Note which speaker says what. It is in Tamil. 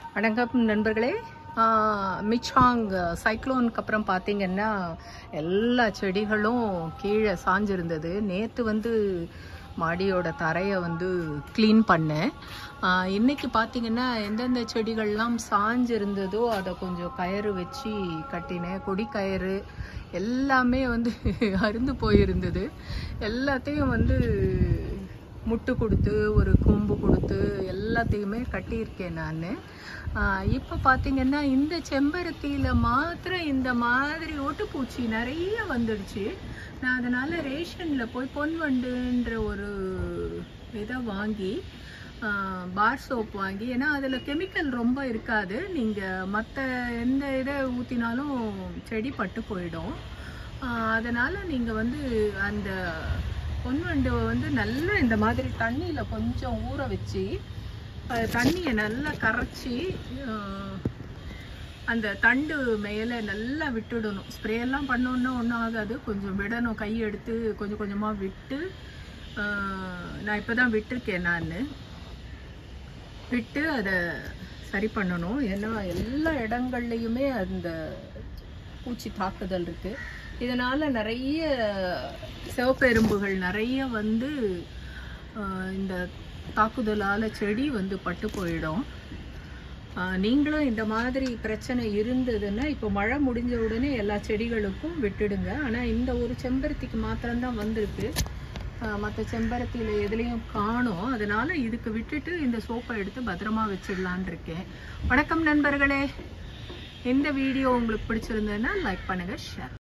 Speaker 1: வணக்கம் நண்பர்களே ஆஹ் மிச்சாங் சைக்ளோனுக்கு அப்புறம் பார்த்தீங்கன்னா எல்லா செடிகளும் கீழே சாஞ்சிருந்தது நேற்று வந்து மாடியோட தரையை வந்து க்ளீன் பண்ணேன் ஆஹ் இன்னைக்கு பார்த்தீங்கன்னா எந்தெந்த செடிகள்லாம் சாஞ்சிருந்ததோ அதை கொஞ்சம் கயிறு வச்சு கட்டினேன் கொடி கயிறு எல்லாமே வந்து அருந்து போயிருந்தது எல்லாத்தையும் வந்து முட்டு கொடுத்து ஒரு கொம்பு கொடுத்து எல்லாத்தையுமே கட்டியிருக்கேன் நான் இப்போ பார்த்தீங்கன்னா இந்த செம்பருத்தியில் மாத்திரம் இந்த மாதிரி ஒட்டுப்பூச்சி நிறைய வந்துடுச்சு நான் அதனால் ரேஷனில் போய் பொன்வண்டுன்ற ஒரு இதை வாங்கி பார் சோப் வாங்கி ஏன்னா அதில் கெமிக்கல் ரொம்ப இருக்காது நீங்கள் மற்ற எந்த இதை ஊற்றினாலும் செடி பட்டு போயிடும் அதனால் நீங்கள் வந்து அந்த பொன்வண்டு வந்து நல்லா இந்த மாதிரி தண்ணியில் கொஞ்சம் ஊற வச்சு அது தண்ணியை நல்லா கரைச்சி ஆஹ், அந்த தண்டு மேலே நல்லா விட்டுடணும் ஸ்ப்ரே எல்லாம் பண்ணோன்னா ஒன்றும் ஆகாது கொஞ்சம் விடணும் கை எடுத்து கொஞ்சம் கொஞ்சமாக விட்டு ஆஹ், நான் இப்போ தான் விட்டுருக்கேன் நான் விட்டு அதை சரி பண்ணணும் ஏன்னா எல்லா இடங்கள்லையுமே அந்த பூச்சி தாக்குதல் இருக்கு இதனால நிறைய சிவப்பெரும்புகள் நிறைய வந்து ஆஹ், இந்த தாக்குதலால செடி வந்து பட்டு போயிடும் ஆஹ், நீங்களும் இந்த மாதிரி பிரச்சனை இருந்ததுன்னா இப்போ மழை முடிஞ்ச உடனே எல்லா செடிகளுக்கும் விட்டுடுங்க ஆனால் இந்த ஒரு செம்பருத்திக்கு மாத்திரம்தான் வந்திருக்கு மற்ற செம்பருத்தியில் எதுலேயும் காணோம் அதனால இதுக்கு விட்டுட்டு இந்த சோப்பை எடுத்து பத்திரமா வச்சிடலான் இருக்கேன் வணக்கம் நண்பர்களே இந்த வீடியோ உங்களுக்கு பிடிச்சிருந்ததுன்னா லைக் பண்ணுங்க ஷேர்